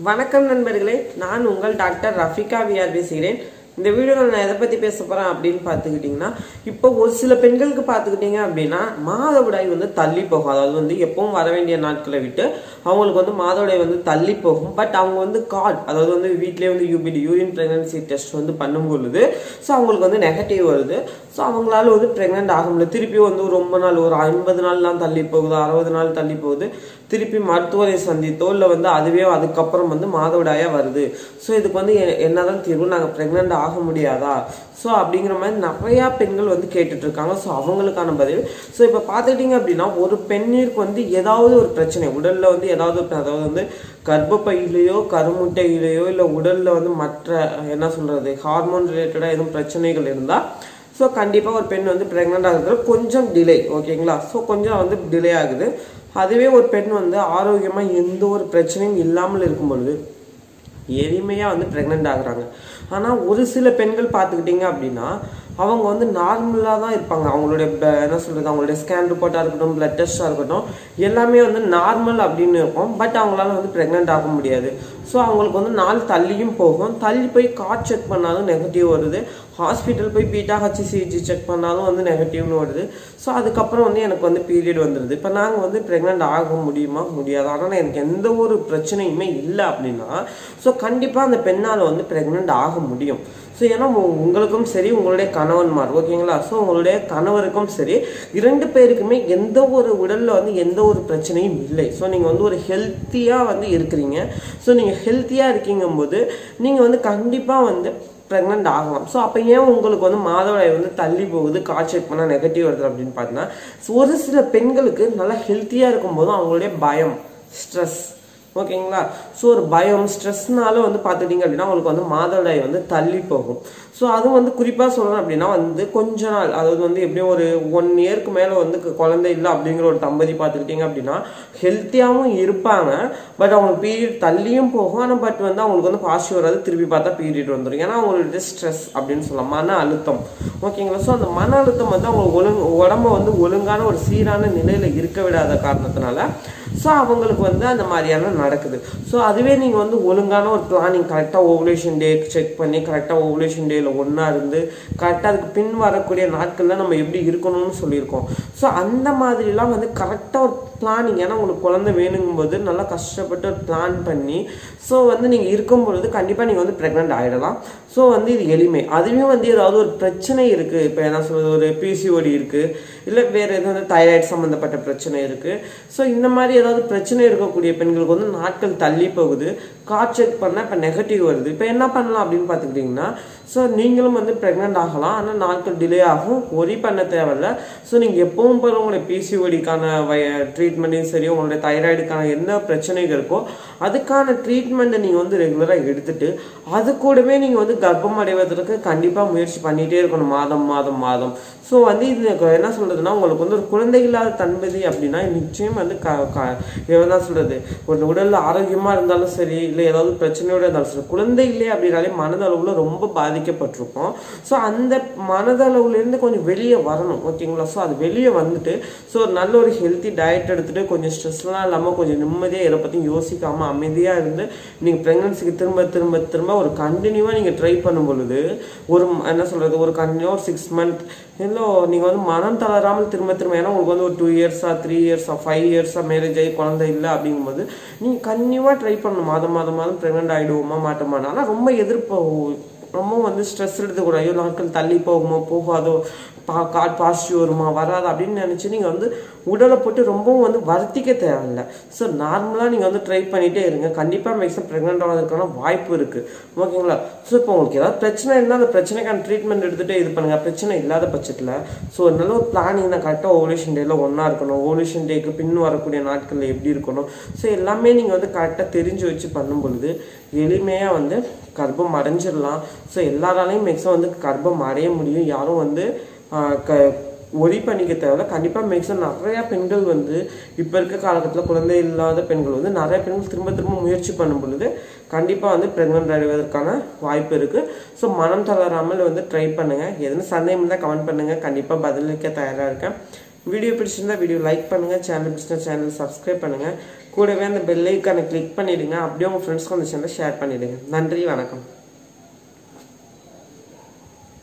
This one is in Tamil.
வணக்கம் நண்பர்களே நான் உங்கள் டாக்டர் ரஃபிகா விஆர் பேசுகிறேன் இந்த வீடியோவில் நான் எதை பற்றி பேச போகிறேன் அப்படின்னு பார்த்துக்கிட்டிங்கன்னா இப்போ ஒரு சில பெண்களுக்கு பார்த்துக்கிட்டிங்க அப்படின்னா மாதவிடாய் வந்து தள்ளி போகும் அதாவது வந்து எப்பவும் வர வேண்டிய நாட்களை விட்டு அவங்களுக்கு வந்து மாதவிடாய் வந்து தள்ளி போகும் பட் அவங்க வந்து கால் அதாவது வந்து வீட்டிலேயே வந்து யூபிடி யூரின் ப்ரெக்னன்சி டெஸ்ட் வந்து பண்ணும் பொழுது ஸோ அவங்களுக்கு வந்து நெகட்டிவ் வருது ஸோ அவங்களால வந்து ப்ரெக்னென்ட் ஆக முடியல திருப்பி வந்து ரொம்ப நாள் ஒரு ஐம்பது நாள்லாம் தள்ளி போகுது அறுபது நாள் தள்ளி போகுது திருப்பி மருத்துவரை சந்தித்தோ இல்லை வந்து அதுவே அதுக்கப்புறம் வந்து மாதவிடாயா வருது ஸோ இதுக்கு வந்து எ- என்னதான் தீர்வு நாங்கள் ப்ரெக்னென்ட் ஆக முடியாதா ஸோ அப்படிங்கிற மாதிரி நிறையா பெண்கள் வந்து கேட்டுட்டு இருக்காங்க ஸோ அவங்களுக்கான பதில் ஸோ இப்போ பார்த்துக்கிட்டிங்க அப்படின்னா ஒரு பெண்ணிற்கு வந்து ஏதாவது ஒரு பிரச்சனை உடலில் வந்து ஏதாவது ஒரு அதாவது வந்து கர்ப்பப்பையிலையோ கருமுட்டையிலையோ இல்லை உடலில் வந்து மற்ற என்ன சொல்கிறது ஹார்மோன் ரிலேட்டடாக எதுவும் பிரச்சனைகள் இருந்தால் ஸோ கண்டிப்பாக ஒரு பெண் வந்து ப்ரெக்னென்ட் ஆகுறது கொஞ்சம் டிலே ஓகேங்களா ஸோ கொஞ்சம் வந்து டிலே ஆகுது அதுவே ஒரு பெண் வந்து ஆரோக்கியமாக எந்த ஒரு பிரச்சனையும் இல்லாமல் இருக்கும் பொழுது எளிமையாக வந்து ப்ரெக்னென்ட் ஆகுறாங்க ஆனால் ஒரு சில பெண்கள் பார்த்துக்கிட்டிங்க அப்படின்னா அவங்க வந்து நார்மலாக தான் இருப்பாங்க அவங்களுடைய ப- என்ன சொல்கிறது அவங்களுடைய ஸ்கேன் ரிப்போர்ட்டாக இருக்கட்டும் பிளட் டெஸ்ட்டாக இருக்கட்டும் எல்லாமே வந்து நார்மல் அப்படின்னு இருக்கும் பட் அவங்களால வந்து ப்ரெக்னென்ட் ஆக முடியாது ஸோ அவங்களுக்கு வந்து நாள் தள்ளியும் போகும் தள்ளி போய் கார்ட் செக் பண்ணாலும் நெகட்டிவ் வருது ஹாஸ்பிட்டல் போய் பீட்டா ஹச்சிசிஜி செக் பண்ணாலும் வந்து நெகட்டிவ்னு வருது ஸோ அதுக்கப்புறம் வந்து எனக்கு வந்து பீரியட் வந்துடுது இப்போ நாங்கள் வந்து ப்ரெக்னென்ட் ஆக முடியுமா முடியாது ஆனால் எனக்கு எந்த ஒரு பிரச்சனையுமே இல்லை அப்படின்னா ஸோ கண்டிப்பாக அந்த பெண்ணால் வந்து ப்ரெக்னென்ட் ஆக முடியும் ஸோ ஏன்னா உ- உங்களுக்கும் சரி உங்களுடைய கணவன்மார் ஓகேங்களா ஸோ உங்களுடைய கணவருக்கும் சரி இரண்டு பேருக்குமே எந்த ஒரு உடலில் வந்து எந்த ஒரு பிரச்சனையும் இல்லை ஸோ நீங்கள் வந்து ஒரு ஹெல்த்தியாக வந்து இருக்கிறீங்க ஸோ நீங்கள் ஹெல்த்தியாக இருக்கீங்கும்போது நீங்கள் வந்து கண்டிப்பாக வந்து ப்ரெக்னென்ட் ஆகலாம் ஸோ அப்போ ஏன் உங்களுக்கு வந்து மாதவிடாய் வந்து தள்ளி போகுது கால் செக் பண்ணால் நெகட்டிவ் வருது அப்படின்னு பார்த்தீங்கன்னா ஒரு சில பெண்களுக்கு நல்லா ஹெல்த்தியாக இருக்கும்போதும் அவங்களுடைய பயம் ஸ்ட்ரெஸ் ஓகேங்களா ஸோ ஒரு பயம் ஸ்ட்ரெஸ்னால வந்து பார்த்துட்டிங்க அப்படின்னா உங்களுக்கு வந்து மாதவிடாய் வந்து தள்ளி போகும் ஸோ அதுவும் வந்து குறிப்பாக சொல்லணும் அப்படின்னா வந்து கொஞ்ச நாள் அதாவது வந்து எப்படியும் ஒரு ஒன் இயர்க்கு மேலே வந்து கு- குழந்தை இல்லை அப்படிங்கிற ஒரு தம்பதி பார்த்துக்கிட்டிங்க அப்படின்னா ஹெல்த்தியாகவும் இருப்பாங்க பட் அவங்களுக்கு பீரியட் தள்ளியும் போகும் ஆனால் பட் வந்து அவங்களுக்கு வந்து பாசிட்டிவ் வராது திருப்பி பார்த்தா பீரியட் வந்துடும் ஏன்னா அவங்களுடைய ஸ்ட்ரெஸ் அப்படின்னு சொல்லலாம் மன அழுத்தம் ஓகேங்களா ஸோ அந்த மன அழுத்தம் வந்து அவங்க ஒழுங்கு உடம்ப வந்து ஒழுங்கான ஒரு சீரான நிலையில் இருக்க விடாத காரணத்தினால ஸோ அவங்களுக்கு வந்து அந்த மாதிரியான நடக்குது ஸோ அதுவே நீங்கள் வந்து ஒழுங்கான ஒரு பிளானிங் கரெக்டாக ஓவலேஷன் டே செக் பண்ணி கரெக்டாக ஓவலேஷன் டேயில் ஒன்றா இருந்து கரெக்டாக அதுக்கு பின் வரக்கூடிய நாட்களில் நம்ம எப்படி இருக்கணும்னு சொல்லியிருக்கோம் ஸோ அந்த மாதிரிலாம் வந்து கரெக்டாக ஒரு பிளானிங் ஏன்னா உங்களுக்கு குழந்தை வேணுங்கும்போது நல்லா கஷ்டப்பட்டு ஒரு பிளான் பண்ணி ஸோ வந்து நீங்கள் இருக்கும் பொழுது கண்டிப்பாக நீங்கள் வந்து ப்ரெக்னென்ட் ஆகிடலாம் ஸோ வந்து இது எளிமை அதுவே வந்து ஏதாவது ஒரு பிரச்சனை இருக்குது இப்போ என்ன சொல்றது ஒரு பிசிஓடி இருக்குது இல்லை வேறு எதுவும் வந்து தைராய்டு சம்மந்தப்பட்ட பிரச்சனை இருக்குது ஸோ இந்த மாதிரி ஏதாவது பிரச்சனை இருக்கக்கூடிய பெண்களுக்கு வந்து நாட்கள் தள்ளி போகுது கார் செக் பண்ணால் இப்போ நெகட்டிவ் வருது இப்போ என்ன பண்ணலாம் அப்படின்னு பார்த்துக்கிட்டிங்கன்னா ஸோ நீங்களும் வந்து ப்ரெக்னென்ட் ஆகலாம் ஆனால் நாட்கள் டிலே ஆகும் ஒரி பண்ண தேவையில்ல ஸோ நீங்கள் எப்பவும் போல உங்களுடைய பிசிஓடிக்கான வய ட்ரீட்மெண்ட்டையும் சரி உங்களுடைய தைராய்டுக்கான என்ன பிரச்சனைகள் இருக்கோ அதுக்கான ட்ரீட்மெண்ட்டை நீங்கள் வந்து ரெகுலராக எடுத்துட்டு அது கூடவே நீங்கள் வந்து கர்ப்பம் அடைவதற்கு கண்டிப்பாக முயற்சி பண்ணிகிட்டே இருக்கணும் மாதம் மாதம் மாதம் ஸோ வந்து இது என்ன சொல்கிறதுனா உங்களுக்கு வந்து ஒரு குழந்தை இல்லாத தன்பதி அப்படின்னா நிச்சயம் வந்து க க என்ன சொல்கிறது ஒரு உடலில் ஆரோக்கியமாக இருந்தாலும் சரி இல்லை ஏதாவது பிரச்சனையோட இருந்தாலும் சரி குழந்தை இல்லை அப்படின்னாலே மனதளவில் ரொம்ப பாதிக்கப்பட்டிருப்போம் ஸோ அந்த மனதளவுலேருந்து கொஞ்சம் வெளியே வரணும் ஓகேங்களா ஸோ அது வெளியே வந்துட்டு ஸோ ஒரு நல்ல ஒரு ஹெல்த்தி டயட் எடுத்துட்டு கொஞ்சம் ஸ்ட்ரெஸ்லாம் இல்லாமல் கொஞ்சம் நிம்மதியாக இதை பற்றி யோசிக்காமல் அமைதியாக இருந்து நீங்கள் ப்ரெக்னன்சிக்கு திரும்ப திரும்ப திரும்ப ஒரு கண்டினியூவாக நீங்கள் ட்ரை பண்ணும் பொழுது ஒரு ம- என்ன சொல்கிறது ஒரு கண்டினியூ ஒரு சிக்ஸ் மந்த் இல்லை நீங்கள் வந்து மனம் தளராமல் திரும்ப திரும்ப ஏன்னா உங்களுக்கு வந்து ஒரு டூ இயர்ஸாக த்ரீ இயர்ஸாக ஃபைவ் இயர்ஸாக மேரேஜ் ஆகி குழந்தை இல்லை அப்படிங்கும்போது நீங்கள் கன்னியூவாக ட்ரை பண்ணணும் மாதம் மாதம் மாதம் ப்ரெக்னென்ட் ஆகிடுவோமா மாட்டோமா ஆனால் ரொம்ப எதிர்ப்பு ரொம்ப வந்து ஸ்ட்ரெஸ் எடுத்துக்கூடாது ஐயோ நாட்கள் தள்ளி போகுமோ போகாதோ பா காட் பாசிட்டிவ் வருமா வராது அப்படின்னு நினச்சி நீங்கள் வந்து உடலை போட்டு ரொம்பவும் வந்து வருத்திக்க தேவையில்ல ஸோ நார்மலாக நீங்கள் வந்து ட்ரை பண்ணிகிட்டே இருங்க கண்டிப்பாக மேக்ஸிமம் ப்ரெக்னென்ட் ஆகிறதுக்கான வாய்ப்பு இருக்குது ஓகேங்களா ஸோ இப்போ உங்களுக்கு ஏதாவது பிரச்சனை இருந்தால் அந்த பிரச்சனைக்கான ட்ரீட்மெண்ட் எடுத்துகிட்டே இது பண்ணுங்கள் பிரச்சனை இல்லாத பட்சத்தில் ஸோ ஒரு நல்ல ஒரு பிளானிங் தான் கரெக்டாக ஓவலேஷன் டேல ஒன்றா இருக்கணும் ஓவலேஷன் டேக்கு பின் வரக்கூடிய நாட்களில் எப்படி இருக்கணும் ஸோ எல்லாமே நீங்கள் வந்து கரெக்டாக தெரிஞ்சு வச்சு பண்ணும் பொழுது எளிமையாக வந்து கர்ப்பம் அடைஞ்சிடலாம் ஸோ எல்லாராலையும் மேக்ஸிமம் வந்து கர்ப்பம் அடைய முடியும் யாரும் வந்து ஆஹ், க ஒரி பண்ணிக்க தேவையில்ல கண்டிப்பாக மேக்ஸிமம் நிறையா பெண்கள் வந்து இப்போ இருக்க காலகட்டத்தில் குழந்தை இல்லாத பெண்கள் வந்து நிறைய பெண்கள் திரும்ப திரும்ப முயற்சி பண்ணும் பொழுது கண்டிப்பாக வந்து ப்ரெக்னென்ட் அடைவதற்கான வாய்ப்பு இருக்குது ஸோ மனம் தளராமல் வந்து ட்ரை பண்ணுங்கள் எதுவும் சந்தேகம் இருந்தால் கமெண்ட் பண்ணுங்கள் கண்டிப்பாக பதிலளிக்க தயாராக இருக்கேன் வீடியோ பிடிச்சிருந்தா வீடியோ லைக் பண்ணுங்க சேனல் பிடிச்சிருந்தா சேனல் சப்ஸ்கிரைப் பண்ணுங்க கூடவே அந்த பெல் ஐக்கானை கிளிக் பண்ணிடுங்க அப்படியே உங்க ஃப்ரெண்ட்ஸ்க்கு அந்த சேனலை ஷேர் பண்ணிடுங்க நன்றி வணக்கம்